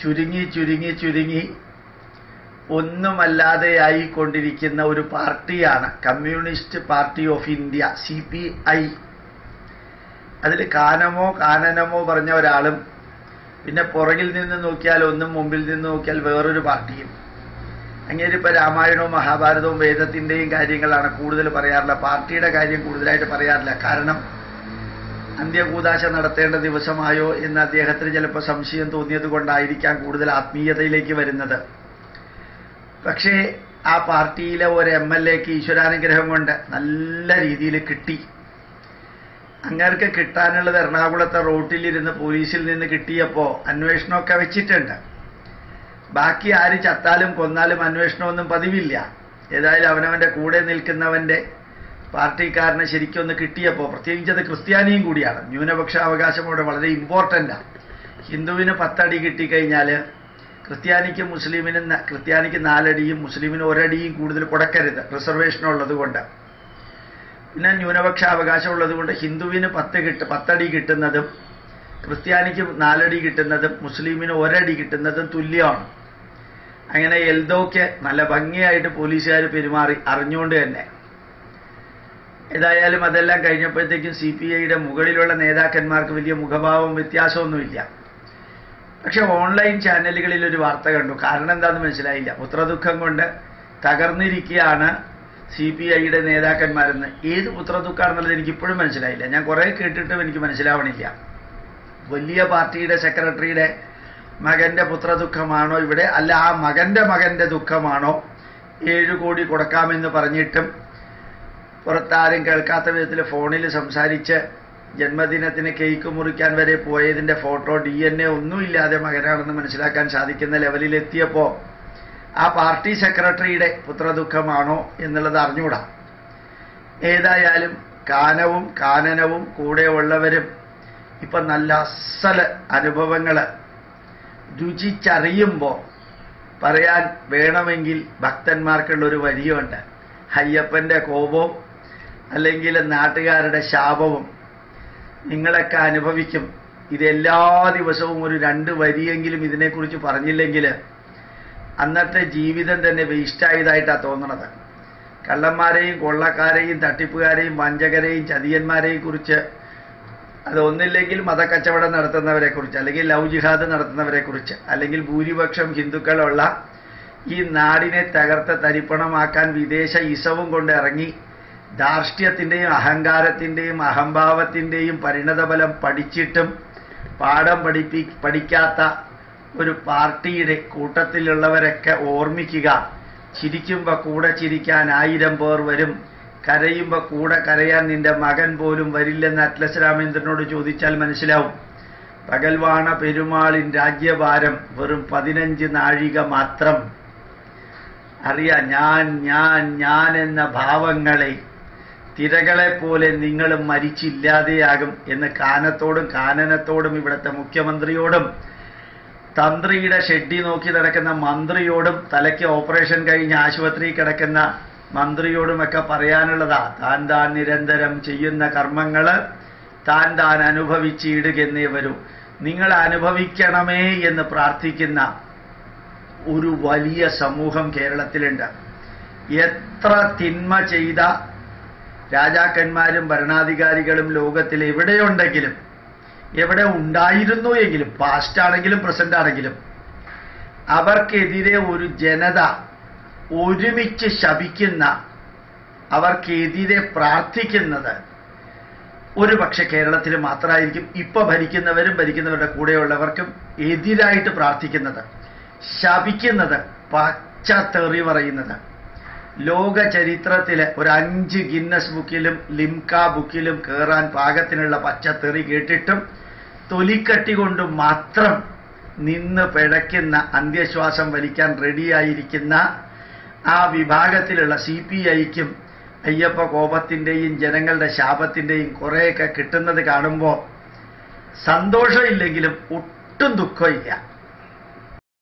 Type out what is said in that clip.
ചുരുങ്ങി ചുരുങ്ങി ചുരുങ്ങി ഒന്നുമല്ലാതെയായി കൊണ്ടിരിക്കുന്ന ഒരു പാർട്ടിയാണ് communist party of India C P I അതിൽ കാനമോ കാനനമോ പറഞ്ഞ ഒരാളും പിന്നെ പുറകിൽ നിന്ന് നോക്കിയാൽ ഒന്നും മുമ്പിൽ നിന്ന് നോക്കിയാൽ വേറൊരു പാർട്ടിയും അങ്ങനെ ഇപ്പൊ രാമായണവും മഹാഭാരതവും വേദത്തിന്റെയും കാര്യങ്ങളാണ് കൂടുതൽ പറയാറില്ല പാർട്ടിയുടെ കാര്യം കൂടുതലായിട്ട് പറയാറില്ല കാരണം അന്ത്യകൂതാശ നടത്തേണ്ട ദിവസമായോ എന്ന് അദ്ദേഹത്തിന് ചിലപ്പോൾ സംശയം തോന്നിയത് കൊണ്ടായിരിക്കാം കൂടുതൽ ആത്മീയതയിലേക്ക് വരുന്നത് പക്ഷേ ആ പാർട്ടിയിലെ ഒരു എം എൽ എക്ക് ഈശ്വരാനുഗ്രഹം കൊണ്ട് നല്ല രീതിയിൽ കിട്ടി അങ്ങേർക്ക് കിട്ടാനുള്ളത് എറണാകുളത്തെ റോട്ടിലിരുന്ന് പോലീസിൽ നിന്ന് കിട്ടിയപ്പോൾ അന്വേഷണമൊക്കെ വെച്ചിട്ടുണ്ട് ബാക്കി ആര് ചത്താലും കൊന്നാലും അന്വേഷണമൊന്നും പതിവില്ല ഏതായാലും അവനവന്റെ കൂടെ നിൽക്കുന്നവന്റെ പാർട്ടിക്കാരനെ ശരിക്കൊന്ന് കിട്ടിയപ്പോൾ പ്രത്യേകിച്ച് അത് ക്രിസ്ത്യാനിയും കൂടിയാണ് ന്യൂനപക്ഷ അവകാശം ഇവിടെ വളരെ ഇമ്പോർട്ടൻ്റാണ് ഹിന്ദുവിന് പത്തടി കിട്ടിക്കഴിഞ്ഞാൽ ക്രിസ്ത്യാനിക്ക് മുസ്ലിമിന് ന- ക്രിസ്ത്യാനിക്ക് നാലടിയും മുസ്ലിമിന് ഒരടിയും കൂടുതൽ കൊടുക്കരുത് റിസർവേഷൻ ഉള്ളത് കൊണ്ട് പിന്നെ ന്യൂനപക്ഷ അവകാശം ഉള്ളത് കൊണ്ട് ഹിന്ദുവിന് പത്ത് കിട്ട് പത്തടി കിട്ടുന്നതും ക്രിസ്ത്യാനിക്ക് നാലടി കിട്ടുന്നതും മുസ്ലിമിന് ഒരടി കിട്ടുന്നതും തുല്യമാണ് അങ്ങനെ എൽദോക്ക് നല്ല ഭംഗിയായിട്ട് പോലീസുകാർ പെരുമാറി അറിഞ്ഞുകൊണ്ട് തന്നെ ഏതായാലും അതെല്ലാം കഴിഞ്ഞപ്പോഴത്തേക്കും സി പി ഐയുടെ മുകളിലുള്ള നേതാക്കന്മാർക്ക് വലിയ മുഖഭാവം വ്യത്യാസമൊന്നുമില്ല പക്ഷെ ഓൺലൈൻ ചാനലുകളിൽ ഒരു വാർത്ത കണ്ടു കാരണം എന്താണെന്ന് മനസ്സിലായില്ല പുത്രദുഃഖം കൊണ്ട് തകർന്നിരിക്കുകയാണ് സി പി ഐയുടെ നേതാക്കന്മാരെന്ന് ഏത് പുത്രദുഃഖമാണെന്നുള്ളത് എനിക്ക് ഇപ്പോഴും മനസ്സിലായില്ല ഞാൻ കുറേ കേട്ടിട്ടും എനിക്ക് മനസ്സിലാവണില്ല വലിയ പാർട്ടിയുടെ സെക്രട്ടറിയുടെ മകന്റെ പുത്രദുഃഖമാണോ ഇവിടെ അല്ല ആ മകന്റെ മകന്റെ ദുഃഖമാണോ ഏഴു കോടി കൊടുക്കാമെന്ന് പറഞ്ഞിട്ടും പുറത്താരും കേൾക്കാത്ത വിധത്തിൽ ഫോണിൽ സംസാരിച്ച് ജന്മദിനത്തിന് കേക്ക് മുറിക്കാൻ വരെ പോയതിന്റെ ഫോട്ടോ ഡി എൻ എ ഒന്നുമില്ലാതെ മകനാണെന്ന് മനസ്സിലാക്കാൻ സാധിക്കുന്ന ലെവലിലെത്തിയപ്പോൾ ആ പാർട്ടി സെക്രട്ടറിയുടെ പുത്രദുഃഖമാണോ എന്നുള്ളത് അറിഞ്ഞൂടാ ഏതായാലും കാനവും കാനനവും കൂടെ ഉള്ളവരും ഇപ്പൊ നല്ല അസല് അനുഭവങ്ങൾ രുചിച്ചറിയുമ്പോൾ പറയാൻ വേണമെങ്കിൽ ഭക്തന്മാർക്കുള്ള ഒരു വരിയുണ്ട് അയ്യപ്പന്റെ കോപവും അല്ലെങ്കിൽ നാട്ടുകാരുടെ ശാപവും നിങ്ങളൊക്കെ അനുഭവിക്കും ഇത് എല്ലാ ദിവസവും ഒരു രണ്ട് വരിയെങ്കിലും ഇതിനെക്കുറിച്ച് പറഞ്ഞില്ലെങ്കിൽ അന്നത്തെ ജീവിതം തന്നെ വേസ്റ്റായതായിട്ടാണ് തോന്നണത് കള്ളന്മാരെയും കൊള്ളക്കാരെയും തട്ടിപ്പുകാരെയും വഞ്ചകരെയും ചതിയന്മാരെയും കുറിച്ച് അതൊന്നില്ലെങ്കിൽ മതക്കച്ചവടം നടത്തുന്നവരെ കുറിച്ച് അല്ലെങ്കിൽ ലവ് ജിഹാദ് നടത്തുന്നവരെ കുറിച്ച് അല്ലെങ്കിൽ ഭൂരിപക്ഷം ഹിന്ദുക്കളുള്ള ഈ നാടിനെ തകർത്ത് തരിപ്പണമാക്കാൻ വിദേശ ഇസവും കൊണ്ട് ഇറങ്ങി ധാർഷ്ട്യത്തിൻ്റെയും അഹങ്കാരത്തിൻ്റെയും അഹംഭാവത്തിൻ്റെയും പരിണതഫലം പഠിച്ചിട്ടും പാഠം പഠിപ്പി പഠിക്കാത്ത ഒരു പാർട്ടിയുടെ കൂട്ടത്തിലുള്ളവരൊക്കെ ഓർമ്മിക്കുക ചിരിക്കുമ്പോൾ കൂടെ ചിരിക്കാൻ ആയിരം പേർ വരും കരയുമ്പോൾ കൂടെ കരയാൻ നിന്റെ മകൻ പോലും വരില്ലെന്ന് അറ്റ്ലസ് രാമേന്ദ്രനോട് ചോദിച്ചാൽ മനസ്സിലാവും പകൽവാണ പെരുമാളിൻ രാജ്യഭാരം വെറും പതിനഞ്ച് നാഴിക മാത്രം അറിയാം ഞാൻ ഞാൻ ഞാൻ എന്ന ഭാവങ്ങളെ തിരകളെ പോലെ നിങ്ങൾ മരിച്ചില്ലാതെയാകും എന്ന് കാനത്തോടും കാനനത്തോടും ഇവിടുത്തെ മുഖ്യമന്ത്രിയോടും തന്ത്രിയുടെ ഷെഡി നോക്കി നടക്കുന്ന മന്ത്രിയോടും തലയ്ക്ക് ഓപ്പറേഷൻ കഴിഞ്ഞ് ആശുപത്രിയിൽ കിടക്കുന്ന മന്ത്രിയോടുമൊക്കെ പറയാനുള്ളതാ താൻ താൻ നിരന്തരം ചെയ്യുന്ന കർമ്മങ്ങള് താൻ താൻ അനുഭവിച്ചിടുകെന്നേ വരൂ നിങ്ങൾ അനുഭവിക്കണമേ എന്ന് പ്രാർത്ഥിക്കുന്ന ഒരു വലിയ സമൂഹം കേരളത്തിലുണ്ട് എത്ര തിന്മ ചെയ്ത രാജാക്കന്മാരും ഭരണാധികാരികളും ലോകത്തിൽ എവിടെയുണ്ടെങ്കിലും എവിടെ ഉണ്ടായിരുന്നു എങ്കിലും പാസ്റ്റ് ആണെങ്കിലും പ്രസന്റ് ആണെങ്കിലും അവർക്കെതിരെ ഒരു ജനത ഒരുമിച്ച് ശപിക്കുന്ന അവർക്കെതിരെ പ്രാർത്ഥിക്കുന്നത് ഒരു പക്ഷെ കേരളത്തിൽ മാത്രമായിരിക്കും ഇപ്പൊ ഭരിക്കുന്നവരും ഭരിക്കുന്നവരുടെ കൂടെയുള്ളവർക്കും എതിരായിട്ട് പ്രാർത്ഥിക്കുന്നത് ശപിക്കുന്നത് പച്ച തെറി പറയുന്നത് ലോക ചരിത്രത്തിലെ ഒരു അഞ്ച് ഗിന്നസ് ബുക്കിലും ലിംക ബുക്കിലും കയറാൻ പാകത്തിനുള്ള പച്ചത്തെറി കേട്ടിട്ടും തൊലിക്കട്ടി കൊണ്ട് മാത്രം നിന്ന് പിഴയ്ക്കുന്ന അന്ത്യശ്വാസം വലിക്കാൻ റെഡിയായിരിക്കുന്ന ആ വിഭാഗത്തിലുള്ള സി പി ഐക്കും അയ്യപ്പ കോപത്തിൻ്റെയും ജനങ്ങളുടെ ശാപത്തിൻ്റെയും കുറേയൊക്കെ കിട്ടുന്നത് കാണുമ്പോൾ സന്തോഷമില്ലെങ്കിലും ഒട്ടും ദുഃഖമില്ല